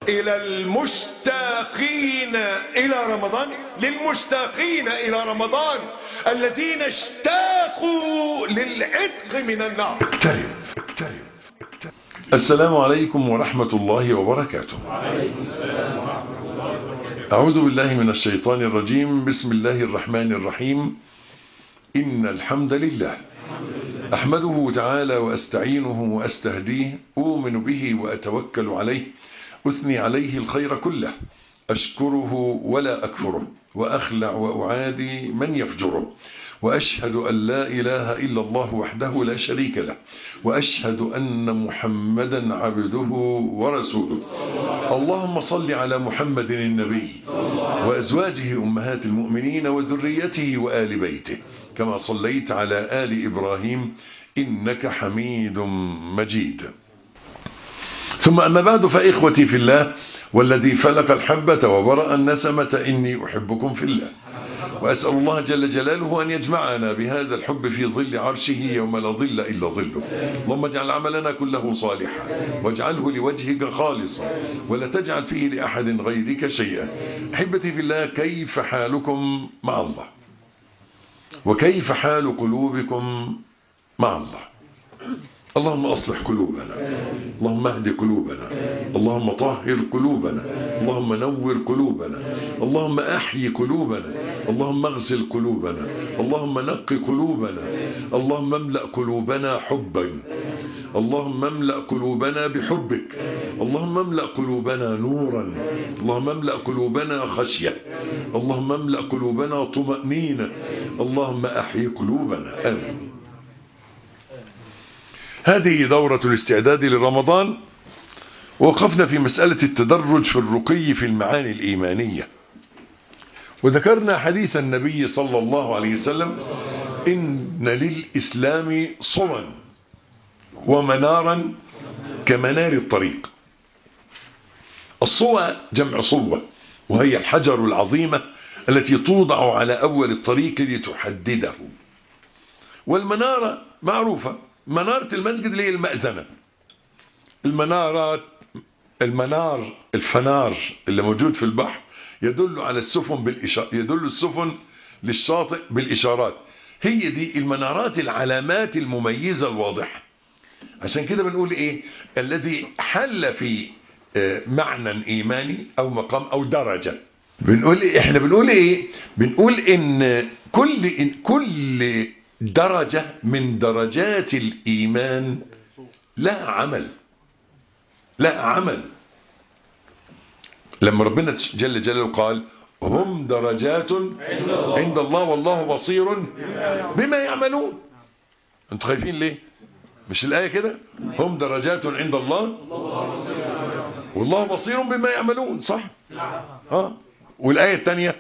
إلى المشتاقين إلى رمضان للمشتاقين إلى رمضان الذين اشتاقوا للعتق من النار اقترب اقترب اقترب. السلام عليكم ورحمة الله وبركاته أعوذ بالله من الشيطان الرجيم بسم الله الرحمن الرحيم إن الحمد لله أحمده تعالى وأستعينه وأستهديه أؤمن به وأتوكل عليه أثني عليه الخير كله أشكره ولا أكفره وأخلع وأعادي من يفجره وأشهد أن لا إله إلا الله وحده لا شريك له وأشهد أن محمدا عبده ورسوله اللهم صل على محمد النبي وأزواجه أمهات المؤمنين وذريته وآل بيته كما صليت على آل إبراهيم إنك حميد مجيد ثم أما بعد فإخوتي في الله والذي فلق الحبة وبرأ النسمة إني أحبكم في الله وأسأل الله جل جلاله أن يجمعنا بهذا الحب في ظل عرشه يوم لا ظل إلا ظله اللهم اجعل عملنا كله صالحا واجعله لوجهك خالصا ولا تجعل فيه لأحد غيرك شيئا أحبتي في الله كيف حالكم مع الله وكيف حال قلوبكم مع الله اللهم أصلح قلوبنا اللهم اهد قلوبنا اللهم طهر قلوبنا اللهم نور قلوبنا اللهم أحيي قلوبنا اللهم اغسل قلوبنا اللهم نق قلوبنا اللهم املأ قلوبنا حبا اللهم املأ قلوبنا بحبك اللهم املأ قلوبنا نورا اللهم املأ قلوبنا خشية اللهم املأ قلوبنا طمأنينة اللهم أحيي قلوبنا آمين هذه دورة الاستعداد لرمضان وقفنا في مسألة التدرج في الرقي في المعاني الإيمانية وذكرنا حديث النبي صلى الله عليه وسلم إن للإسلام صوا ومنارا كمنار الطريق الصوى جمع صوة وهي الحجر العظيمة التي توضع على أول الطريق لتحدده والمنارة معروفة منارة المسجد اللي هي المأذنة المنارات المنار الفنار اللي موجود في البحر يدل على السفن بالإشارة يدل السفن للشاطئ بالإشارات هي دي المنارات العلامات المميزة الواضحة عشان كده بنقول ايه الذي حل في معنى ايماني او مقام او درجة بنقول إيه؟ احنا بنقول ايه بنقول ان كل إن كل درجة من درجات الإيمان لا عمل لا عمل لما ربنا جل جلاله قال هم درجات عند الله والله بصير بما يعملون انتوا خايفين ليه مش الآية كده هم درجات عند الله والله بصير بما يعملون صح ها والآية الثانية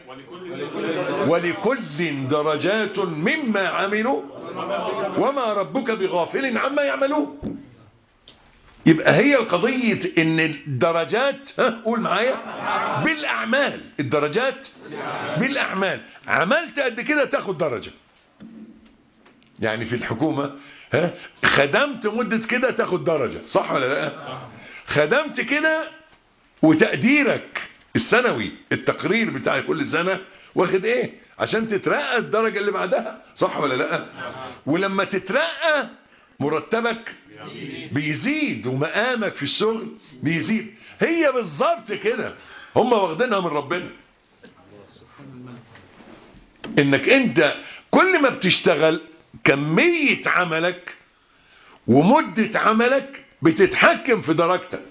ولكل درجات مما عملوا وما ربك بغافل عما يعملون يبقى هي القضية ان الدرجات ها قول معايا بالاعمال الدرجات بالاعمال عملت قد كده تاخد درجة يعني في الحكومة ها خدمت مدة كده تاخد درجة صح ولا لا خدمت كده وتقديرك السنوي التقرير بتاع كل سنة واخد ايه عشان تترقى الدرجة اللي بعدها صح ولا لا ولما تترقى مرتبك بيزيد ومقامك في الشغل بيزيد هي بالظبط كده هم واخدينها من ربنا انك انت كل ما بتشتغل كمية عملك ومدة عملك بتتحكم في درجتك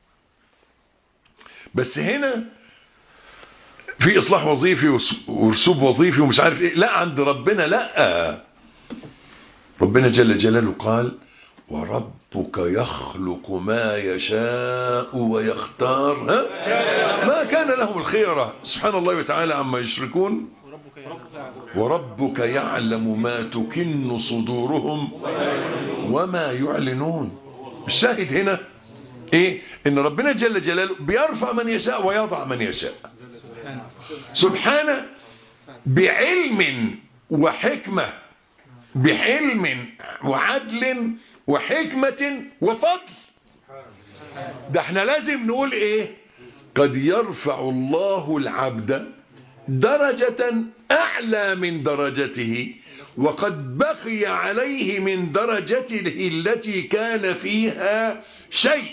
بس هنا في اصلاح وظيفي ورسوب وظيفي ومش عارف ايه لا عند ربنا لا ربنا جل جلاله قال وربك يخلق ما يشاء ويختار ها؟ ما كان لهم الخيرة سبحان الله وتعالى عما يشركون وربك يعلم ما تكن صدورهم وما يعلنون الشاهد هنا ايه ان ربنا جل جلاله بيرفع من يشاء ويضع من يشاء سبحانه بعلم وحكمة بعلم وعدل وحكمة وفضل ده احنا لازم نقول ايه قد يرفع الله العبد درجة أعلى من درجته وقد بقي عليه من درجته التي كان فيها شيء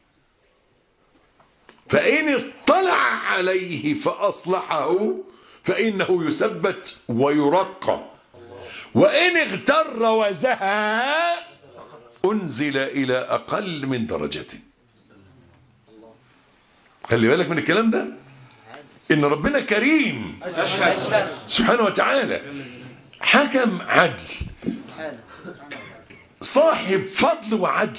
فإن اطلع عليه فأصلحه فإنه يثبت ويرقى وإن اغتر وزهى أنزل إلى أقل من درجته خلي بالك من الكلام ده إن ربنا كريم سبحانه وتعالى حكم عدل صاحب فضل وعدل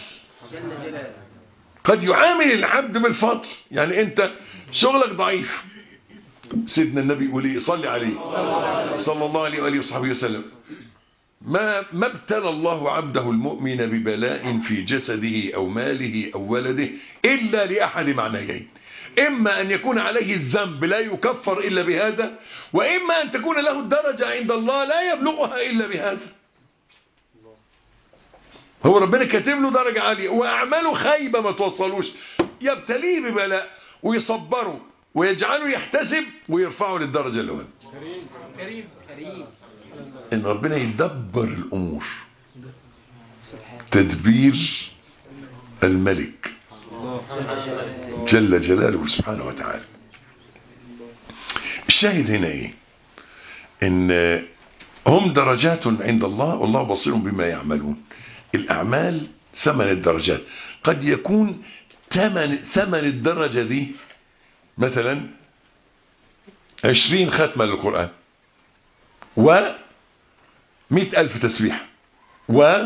قد يعامل العبد بالفضل يعني انت شغلك ضعيف سيدنا النبي يقول ايه صلي عليه صلى الله عليه واله وصحبه وسلم ما ما ابتلى الله عبده المؤمن ببلاء في جسده او ماله او ولده الا لاحد معنيين اما ان يكون عليه الذنب لا يكفر الا بهذا واما ان تكون له الدرجه عند الله لا يبلغها الا بهذا هو ربنا كاتب له درجة عالية وأعماله خايبة ما توصلوش يبتليه ببلاء ويصبره ويجعله يحتسب ويرفعه للدرجة الأولى كريم كريم إن ربنا يدبر الأمور تدبير الملك جل جلاله سبحانه وتعالى الشاهد هنا ايه ان هم درجات عند الله والله بصير بما يعملون الأعمال ثمن الدرجات قد يكون ثمن ثمن الدرجة دي مثلا عشرين ختمة للقرآن و مئة ألف تسبيح و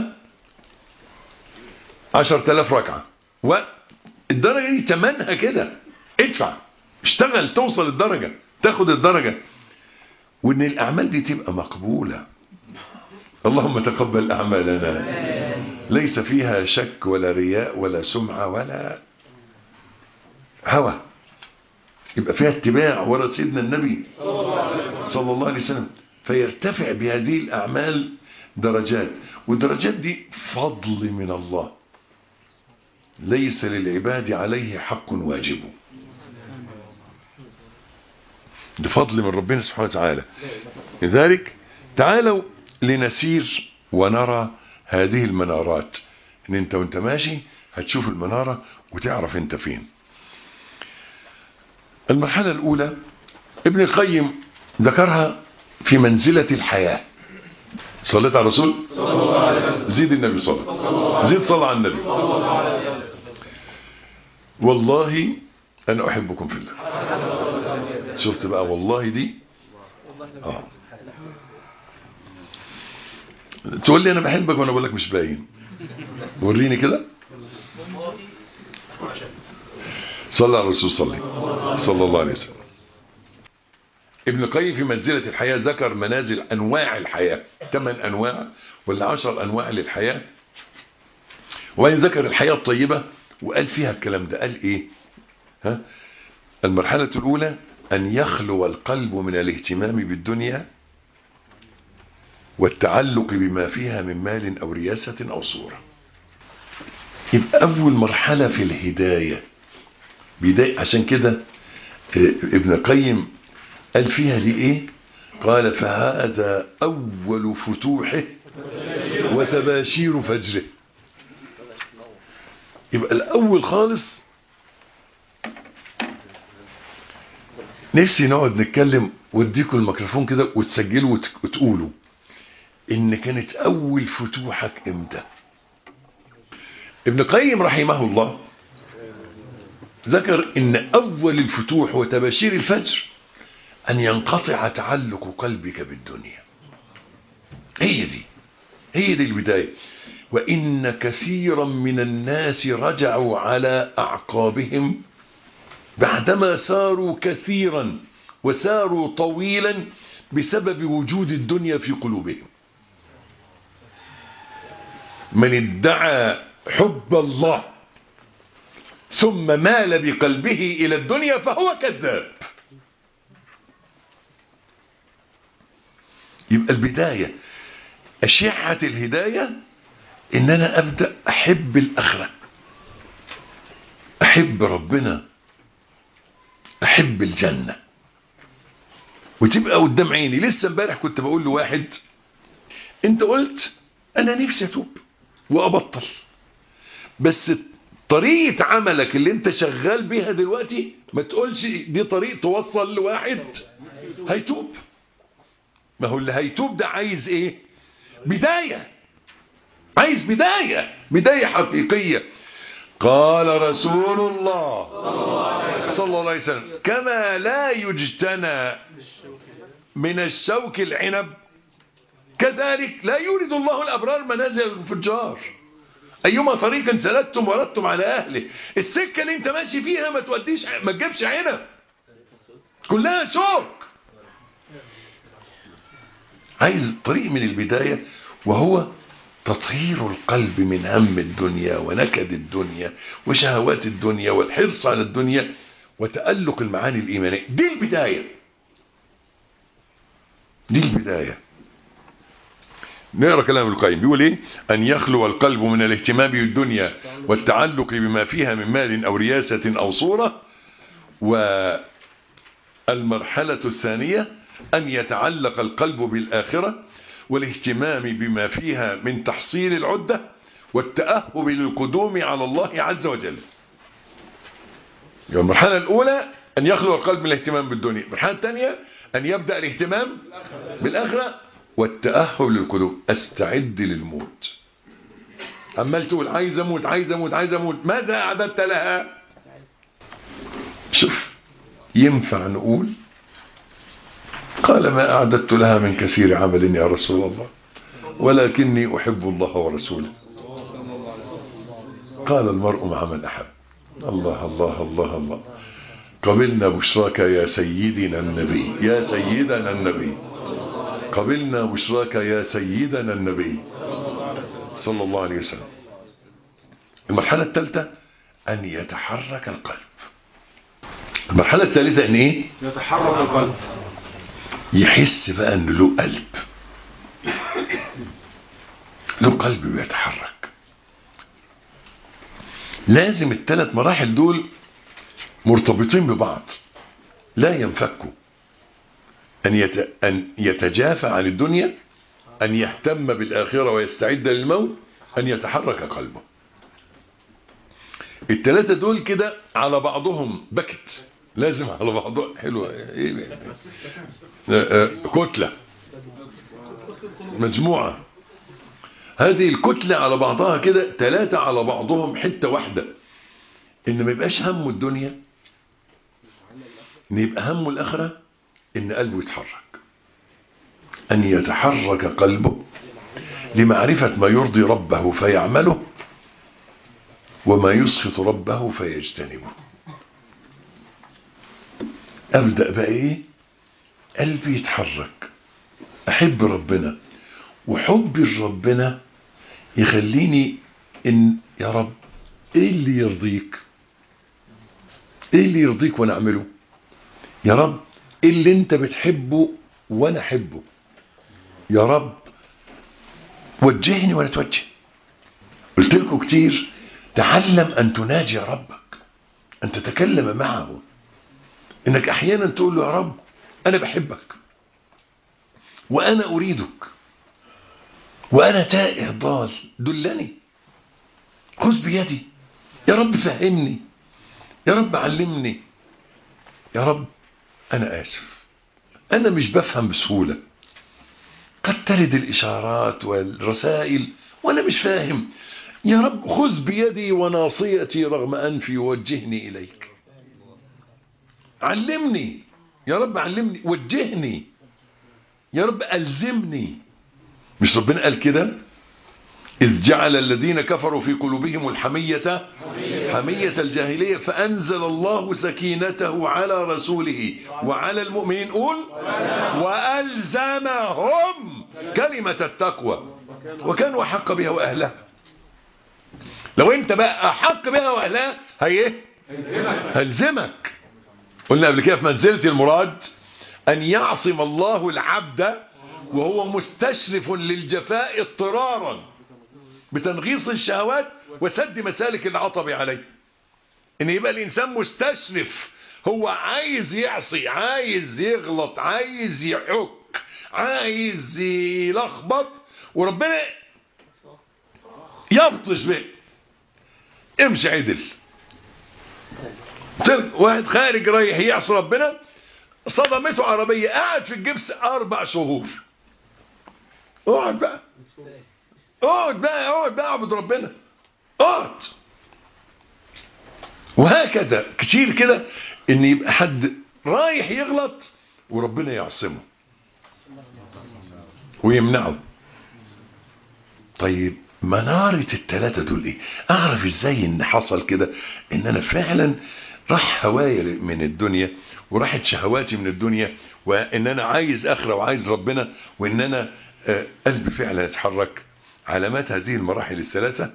عشر تلاف ركعة والدرجة دي ثمنها كده ادفع اشتغل توصل الدرجة تاخد الدرجة وان الأعمال دي تبقى مقبولة اللهم تقبل أعمالنا ليس فيها شك ولا رياء ولا سمعة ولا هوى يبقى فيها اتباع ورا سيدنا النبي صلى الله عليه وسلم فيرتفع بهذه الأعمال درجات والدرجات دي فضل من الله ليس للعباد عليه حق واجب ده فضل من ربنا سبحانه وتعالى لذلك تعالوا لنسير ونرى هذه المنارات ان انت وانت ماشي هتشوف المنارة وتعرف انت فين المرحلة الاولى ابن القيم ذكرها في منزلة الحياة صليت على الرسول زيد النبي صلى زيد صلى على النبي والله انا احبكم في الله شفت بقى والله دي اه تقول لي انا بحبك وانا بقول لك مش باين وريني كده صلى على الرسول صلى صلى الله عليه وسلم ابن القيم في منزلة الحياة ذكر منازل انواع الحياة ثمان انواع ولا عشر انواع للحياة وين ذكر الحياة الطيبة وقال فيها الكلام ده قال ايه ها المرحلة الاولى ان يخلو القلب من الاهتمام بالدنيا والتعلق بما فيها من مال أو رياسة أو صورة يبقى أول مرحلة في الهداية بداية عشان كده ابن القيم قال فيها دي ايه قال فهذا أول فتوحه وتباشير فجره يبقى الأول خالص نفسي نقعد نتكلم واديكم الميكروفون كده وتسجلوا وتقولوا ان كانت اول فتوحك امتى ابن قيم رحمه الله ذكر ان اول الفتوح وتباشير الفجر ان ينقطع تعلق قلبك بالدنيا هي دي هي دي البداية وإن كثيرا من الناس رجعوا على أعقابهم بعدما ساروا كثيرا وساروا طويلا بسبب وجود الدنيا في قلوبهم من ادعى حب الله ثم مال بقلبه إلى الدنيا فهو كذاب يبقى البداية أشعة الهداية إن أنا أبدأ أحب الآخرة أحب ربنا احب الجنة وتبقى قدام عيني لسه امبارح كنت بقول لواحد انت قلت انا نفسي اتوب وابطل بس طريقة عملك اللي انت شغال بيها دلوقتي ما تقولش دي طريق توصل لواحد هيتوب ما هو اللي هيتوب ده عايز ايه بداية عايز بداية بداية حقيقية قال رسول الله صلى الله عليه وسلم كما لا يجتنى من الشوك العنب كذلك لا يورد الله الأبرار منازل الفجار أيما طريق سلكتم وردتم على أهله السكة اللي انت ماشي فيها ما توديش ما تجيبش عنب كلها شوك عايز طريق من البداية وهو تطهير القلب من هم الدنيا ونكد الدنيا وشهوات الدنيا والحرص على الدنيا وتألق المعاني الإيمانية دي البداية دي البداية نقرأ كلام القيم بيقول ايه أن يخلو القلب من الاهتمام بالدنيا والتعلق بما فيها من مال أو رياسة أو صورة والمرحلة الثانية أن يتعلق القلب بالآخرة والاهتمام بما فيها من تحصيل العدة والتأهب للقدوم على الله عز وجل المرحلة الأولى أن يخلو القلب من الاهتمام بالدنيا المرحلة الثانية أن يبدأ الاهتمام بالآخرة والتأهب للقدوم أستعد للموت عمال تقول عايز أموت عايز أموت عايز أموت ماذا أعددت لها شوف ينفع نقول قال ما أعددت لها من كثير عمل يا رسول الله ولكني أحب الله ورسوله قال المرء مع من أحب الله الله الله الله قبلنا بشراك يا سيدنا النبي يا سيدنا النبي قبلنا بشراك يا سيدنا النبي صلى الله عليه وسلم المرحلة الثالثة أن يتحرك القلب المرحلة الثالثة أن إيه يتحرك القلب يحس بقى أنه له قلب له قلب بيتحرك لازم الثلاث مراحل دول مرتبطين ببعض لا ينفكوا أن, يت... أن يتجافى عن الدنيا أن يهتم بالآخرة ويستعد للموت أن يتحرك قلبه الثلاثة دول كده على بعضهم بكت لازم على بعضهم حلو ايه آه، آه، كتلة مجموعة هذه الكتلة على بعضها كده ثلاثة على بعضهم حتة واحدة ان ما يبقاش همه الدنيا ان يبقى همه الاخرة ان قلبه يتحرك ان يتحرك قلبه لمعرفة ما يرضي ربه فيعمله وما يسخط ربه فيجتنبه ابدأ بقى ايه قلبي يتحرك احب ربنا وحبي لربنا يخليني ان يا رب ايه اللي يرضيك ايه اللي يرضيك وانا اعمله يا رب ايه اللي انت بتحبه وانا احبه يا رب وجهني وانا اتوجه قلت لكم كتير تعلم ان تناجي ربك ان تتكلم معه انك احيانا تقول له يا رب انا بحبك وانا اريدك وانا تائه ضال دلني خذ بيدي يا رب فهمني يا رب علمني يا رب انا اسف انا مش بفهم بسهولة قد ترد الاشارات والرسائل وانا مش فاهم يا رب خذ بيدي وناصيتي رغم انفي ووجهني اليك علمني يا رب علمني وجهني يا رب ألزمني مش ربنا قال كده إذ جعل الذين كفروا في قلوبهم الحمية حمية الجاهلية فأنزل الله سكينته على رسوله وعلى المؤمنين قول وألزمهم كلمة التقوى وكانوا أحق بها وأهلها لو انت بقى أحق بها وأهلها هي ايه هلزمك قلنا قبل كده في منزلة المراد أن يعصم الله العبد وهو مستشرف للجفاء اضطرارا بتنغيص الشهوات وسد مسالك العطب عليه ان يبقى الانسان مستشرف هو عايز يعصي عايز يغلط عايز يحك عايز يلخبط وربنا يبطش بيه امشي عدل تل- واحد خارج رايح يعصي ربنا صدمته عربية قاعد في الجبس أربع شهور اقعد بقى اقعد بقى اقعد بقى اعبد ربنا اقعد وهكذا كتير كده ان يبقى حد رايح يغلط وربنا يعصمه ويمنعه طيب منارة التلاتة دول ايه اعرف ازاي ان حصل كده ان انا فعلا راح هوايا من الدنيا وراحت شهواتي من الدنيا وان انا عايز اخرة وعايز ربنا وان انا آه، قلبي فعلا يتحرك علامات هذه المراحل الثلاثة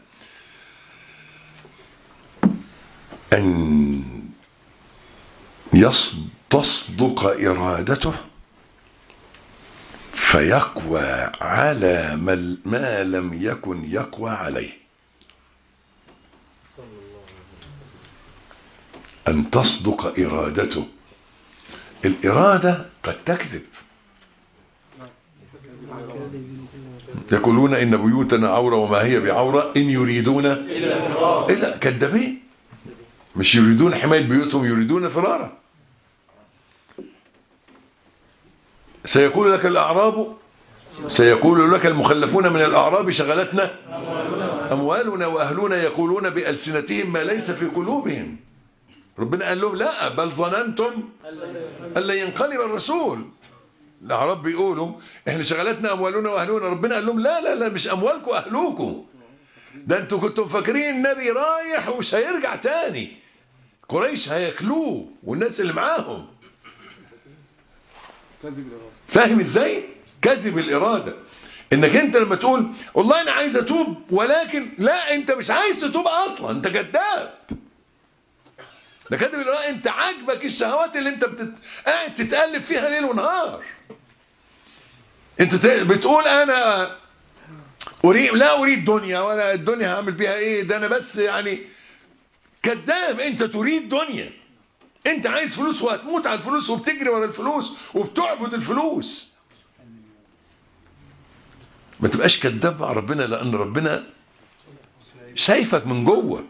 أن يص- تصدق إرادته فيقوى على ما- ما لم يكن يقوى عليه أن تصدق إرادته الإرادة قد تكذب يقولون إن بيوتنا عورة وما هي بعورة إن يريدون إلا كذابين مش يريدون حماية بيوتهم يريدون فرارا سيقول لك الأعراب سيقول لك المخلفون من الأعراب شغلتنا أموالنا وأهلنا يقولون بألسنتهم ما ليس في قلوبهم ربنا قال لهم لا بل ظننتم أن لن ينقلب الرسول الأعراب بيقولوا احنا شغلتنا أموالنا وأهلنا ربنا قال لهم لا لا لا مش أموالكم وأهلوكم ده انتوا كنتوا فاكرين النبي رايح ومش هيرجع تاني قريش هياكلوه والناس اللي معاهم فاهم ازاي كذب الإرادة انك انت لما تقول والله انا عايز اتوب ولكن لا انت مش عايز تتوب اصلا انت كذاب ده كذب الإرادة انت عاجبك الشهوات اللي انت بتت... قاعد تتقلب فيها ليل ونهار انت ت... بتقول انا أريد لا أريد دنيا ولا الدنيا هعمل بيها إيه ده أنا بس يعني كذاب أنت تريد دنيا أنت عايز فلوس وهتموت على الفلوس وبتجري ورا الفلوس وبتعبد الفلوس ما تبقاش كذاب مع ربنا لأن ربنا شايفك من جوه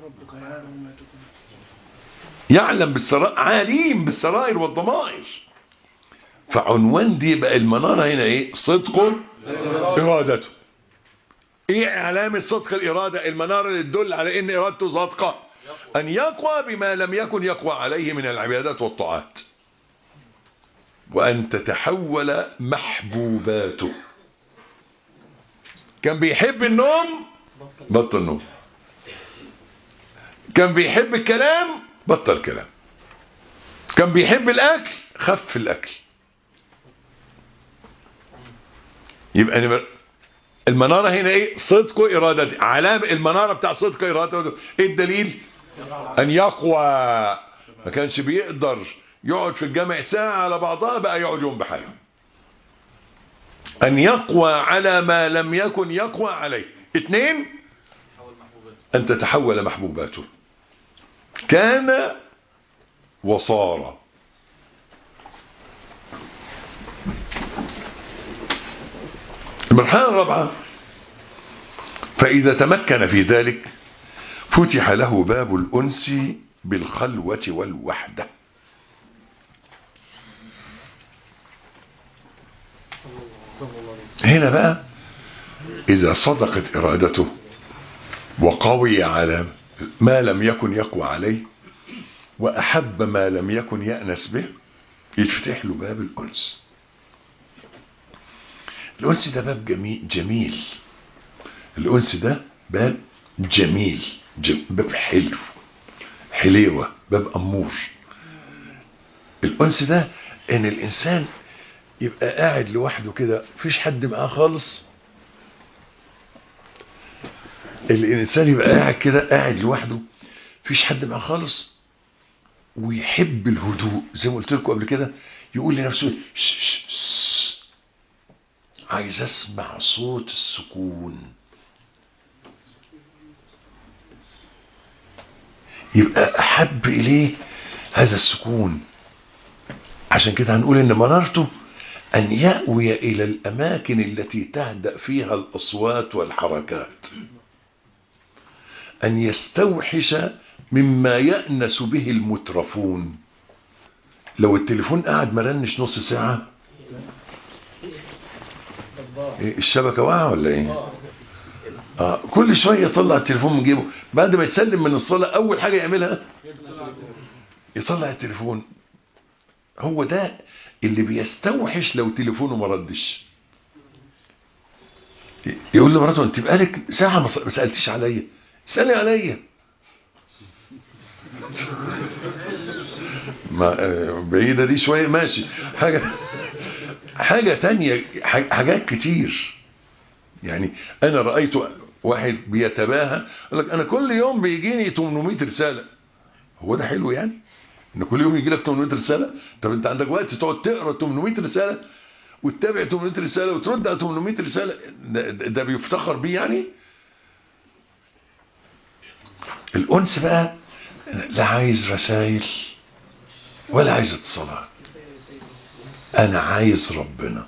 يعلم بالسرائر عليم بالسرائر والضمائر فعنوان دي بقى المنارة هنا ايه صدق ارادته ايه علامة صدق الارادة المنارة اللي تدل على ان ارادته صادقة ان يقوى بما لم يكن يقوى عليه من العبادات والطاعات وان تتحول محبوباته كان بيحب النوم بطل نوم كان بيحب الكلام بطل كلام كان بيحب الاكل خف الاكل يبقى نمر المنارة هنا ايه صدق ارادته علامة المنارة بتاع صدق ارادته ايه الدليل ان يقوى ما كانش بيقدر يقعد في الجامع ساعة على بعضها بقى يقعد يوم بحاله ان يقوى على ما لم يكن يقوى عليه اثنين ان تتحول محبوباته كان وصار المرحلة الرابعة فإذا تمكن في ذلك فتح له باب الأنس بالخلوة والوحدة هنا بقى إذا صدقت إرادته وقوي على ما لم يكن يقوى عليه وأحب ما لم يكن يأنس به يتفتح له باب الأنس الأنس ده باب جميل, جميل. الأنس ده باب جميل جم... باب حلو حليوة باب أمور الأنس ده إن الإنسان يبقى قاعد لوحده كده مفيش حد معاه خالص الإنسان يبقى قاعد كده قاعد لوحده مفيش حد معاه خالص ويحب الهدوء زي ما قلت لكم قبل كده يقول لنفسه ش ش ش عايز اسمع صوت السكون يبقى احب اليه هذا السكون عشان كده هنقول ان منارته ان يأوي الى الاماكن التي تهدأ فيها الاصوات والحركات ان يستوحش مما يأنس به المترفون لو التليفون قاعد مرنش نص ساعة إيه الشبكة واقعة ولا ايه آه كل شوية يطلع التليفون من جيبه بعد ما يسلم من الصلاة اول حاجة يعملها يطلع التليفون هو ده اللي بيستوحش لو تليفونه ما ردش يقول لمراته انت بقالك ساعة ما سألتيش عليا سألي عليا ما بعيدة دي شوية ماشي حاجة حاجة تانية حاجات كتير يعني انا رأيت واحد بيتباهى يقول لك انا كل يوم بيجيني 800 رسالة هو ده حلو يعني ان كل يوم يجي لك 800 رسالة طب انت عندك وقت تقعد تقرا 800 رسالة وتتابع 800 رسالة وترد على 800 رسالة ده, ده بيفتخر بيه يعني الانس بقى لا عايز رسائل ولا عايز اتصالات انا عايز ربنا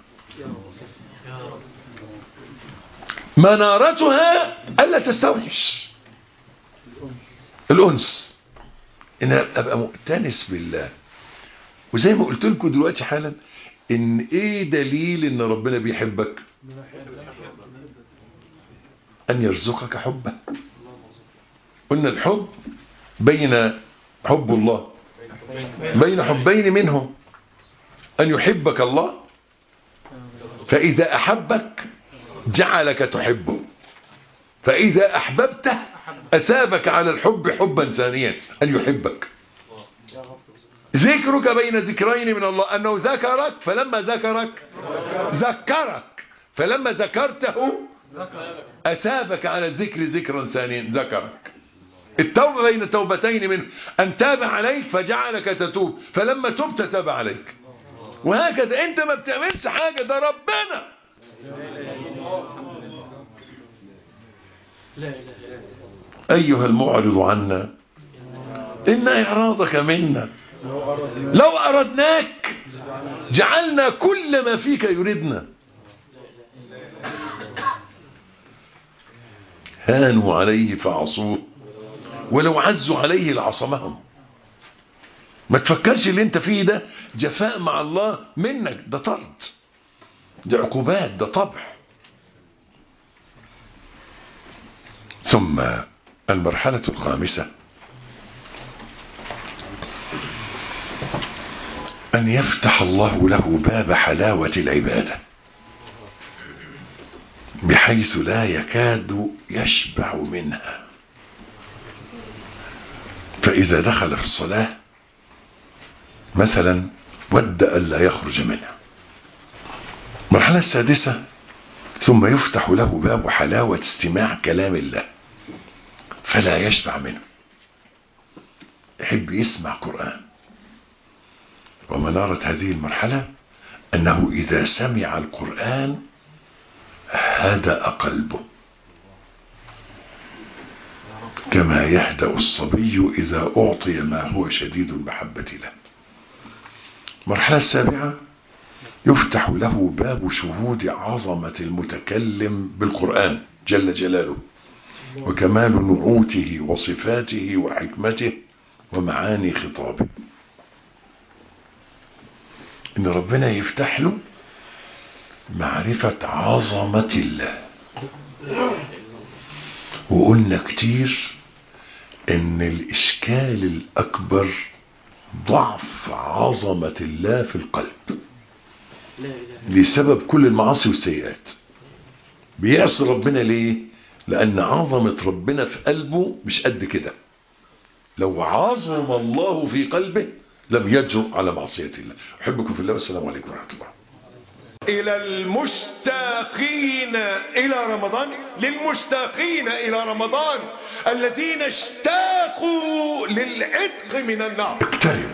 منارتها الا تستوحش الانس ان ابقى مؤتنس بالله وزي ما قلت لكم دلوقتي حالا ان ايه دليل ان ربنا بيحبك ان يرزقك حبه قلنا الحب بين حب الله بين حبين منه ان يحبك الله فاذا احبك جعلك تحبه فاذا احببته اثابك على الحب حبا ثانيا ان يحبك ذكرك بين ذكرين من الله انه ذكرك فلما ذكرك ذكرك فلما ذكرته اثابك على الذكر ذكرا ثانيا ذكرك التوبة بين توبتين منه أن تاب عليك فجعلك تتوب فلما تبت تاب عليك وهكذا أنت ما بتعملش حاجة ده ربنا أيها المعرض عنا إن إعراضك منا لو أردناك جعلنا كل ما فيك يردنا هانوا عليه فعصوه ولو عزوا عليه لعصمهم ما تفكرش اللي انت فيه ده جفاء مع الله منك ده طرد ده عقوبات ده طبع ثم المرحلة الخامسة أن يفتح الله له باب حلاوة العبادة بحيث لا يكاد يشبع منها فإذا دخل في الصلاة مثلا ود أن لا يخرج منها المرحلة السادسة ثم يفتح له باب حلاوة استماع كلام الله فلا يشبع منه يحب يسمع قرآن ومنارة هذه المرحلة أنه إذا سمع القرآن هدأ قلبه كما يهدأ الصبي إذا أعطي ما هو شديد المحبة له المرحلة السابعة يفتح له باب شهود عظمة المتكلم بالقرآن جل جلاله وكمال نعوته وصفاته وحكمته ومعاني خطابه إن ربنا يفتح له معرفة عظمة الله وقلنا كتير ان الاشكال الاكبر ضعف عظمة الله في القلب لسبب كل المعاصي والسيئات بيعصي ربنا ليه لان عظمة ربنا في قلبه مش قد كده لو عظم الله في قلبه لم يجرؤ على معصية الله احبكم في الله والسلام عليكم ورحمة الله إلى المشتاقين إلى رمضان للمشتاقين إلى رمضان الذين اشتاقوا للعتق من النار اقترب